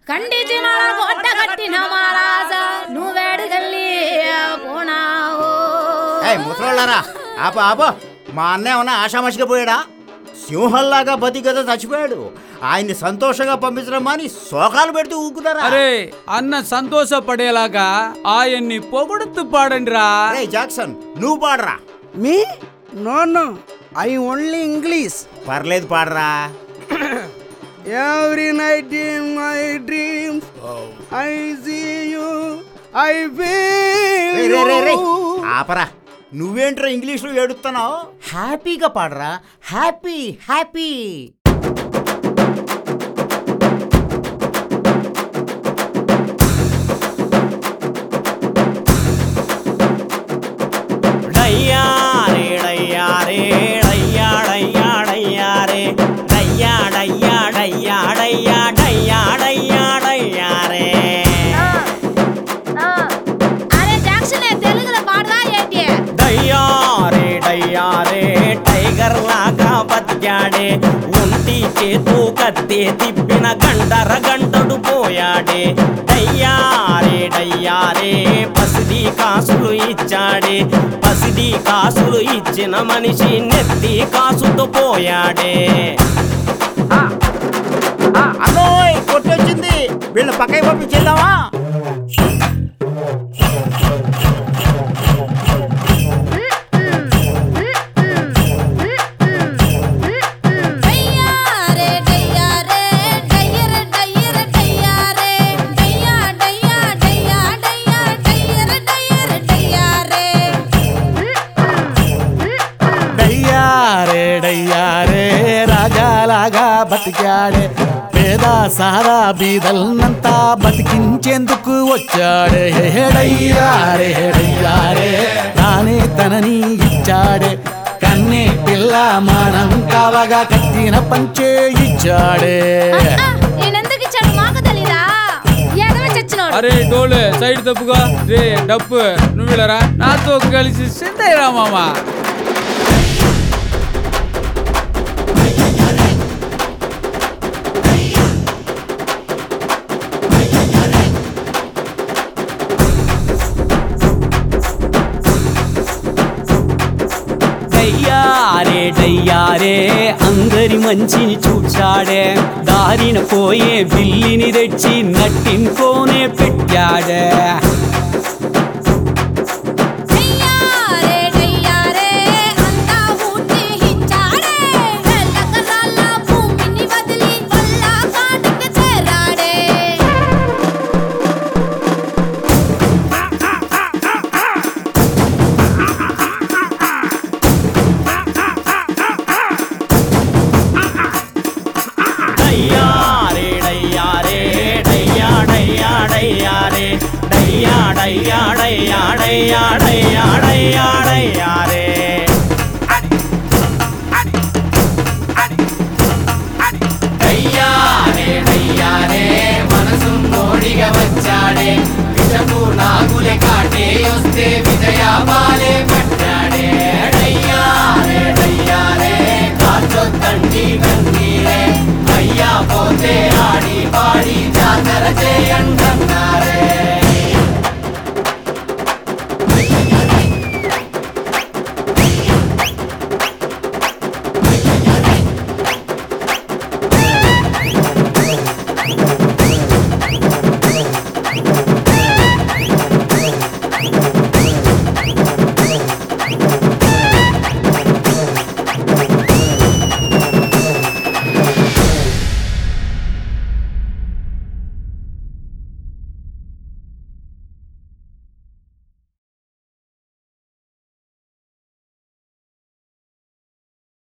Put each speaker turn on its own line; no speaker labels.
ఖండించిన కొట్ట కట్టిన మహారాజా నువ్వేడుకెళ్ళి పోనావు
ఏ ముసలోళ్ళారా ఆప ఆప మా అన్న ఏమన్నా ఆషామాషిగా పోయాడా సింహంలాగా బతి కదా చచ్చిపోయాడు ఆయన్ని సంతోషంగా పంపించడం అని శోకాలు పెడుతూ ఊకుతారా
అరే అన్న సంతోషపడేలాగా ఆయన్ని పొగడుతూ పాడండి రా
అరే జాక్సన్ నువ్వు పాడరా
me no no I only English
పర్లేదు పాడరా
every night in my dreams I see you I
రే, రే, రే, రే.
ఫీల్
ఆపరా నువ్వేంట్రా ఇంగ్లీష్లో ఏడుస్తున్నావు హ్యాపీగా పాడరా హ్యాపీ హ్యాపీ
డయ్యారే డయ్యారే డయ్యా డయ్యా డయ్యారే డయ్యా డయ్యా డయ్యా డయ్యా డయ్యా డయ్యా డయ్యారే
అరే జాక్సన్ తెలుగులో పాడరా ఏంటి
డయ్యారే డయ్యారే టైగర్ లాగా బతికాడే ఒంటి చేతు కత్తే తిప్పిన గంటర గంటడు పోయాడే డయ్యారే డయ్యారే పసిడి కాసులు ఇచ్చాడే పసిడి కాసులు ఇచ్చిన మనిషి నెత్తి కాసుతో పోయాడే
అన్నోయ్ కొట్టొచ్చింది వీళ్ళ పక్కకి పంపించేద్దామా
డయ్యారే డయ్యారే డయ్యర డయ్యర డయ్యారే డయ్యా డయ్యా డయ్యా డయ్యా డయ్యర డయ్యర డయ్యారే
డయ్యారే డయ్యారే రాజాలాగా బతికాడే పేద సారా బీదల్నంతా బతికించేందుకు వచ్చాడే హే డయ్యారే డయ్యారే నానే తనని ఇచ్చాడే కన్నే పిల్ల మానం కావగా కట్టిన పంచే ఇచ్చాడే
నేనెందుకు ఇచ్చాడు మాకు తెలీదా ఎదవ చచ్చినోడు
అరే డోలే సైడ్ తప్పుగా రే డప్పు నువ్వు వెళ్ళరా నాతో కలిసి సిందయ్యరా మామా
డయ్యారే డయ్యారే అందరి మంచిని చూచాడే దారిన పోయే బిల్లిని తెచ్చి నట్టింకోనే పెట్టాడే
డయ్యారే డయ్యారే అంతా ఊటి ఇచ్చాడే ఎల్లకరాల భూమిని వదిలి వల్ల కాటికి చేరాడే
డయ్యారే డయ్యారే డయ్యా డయ్యా డయ్యారే డయ్యా డయ్యా డయ్యా డయ్యా డయ్యా డయ్యా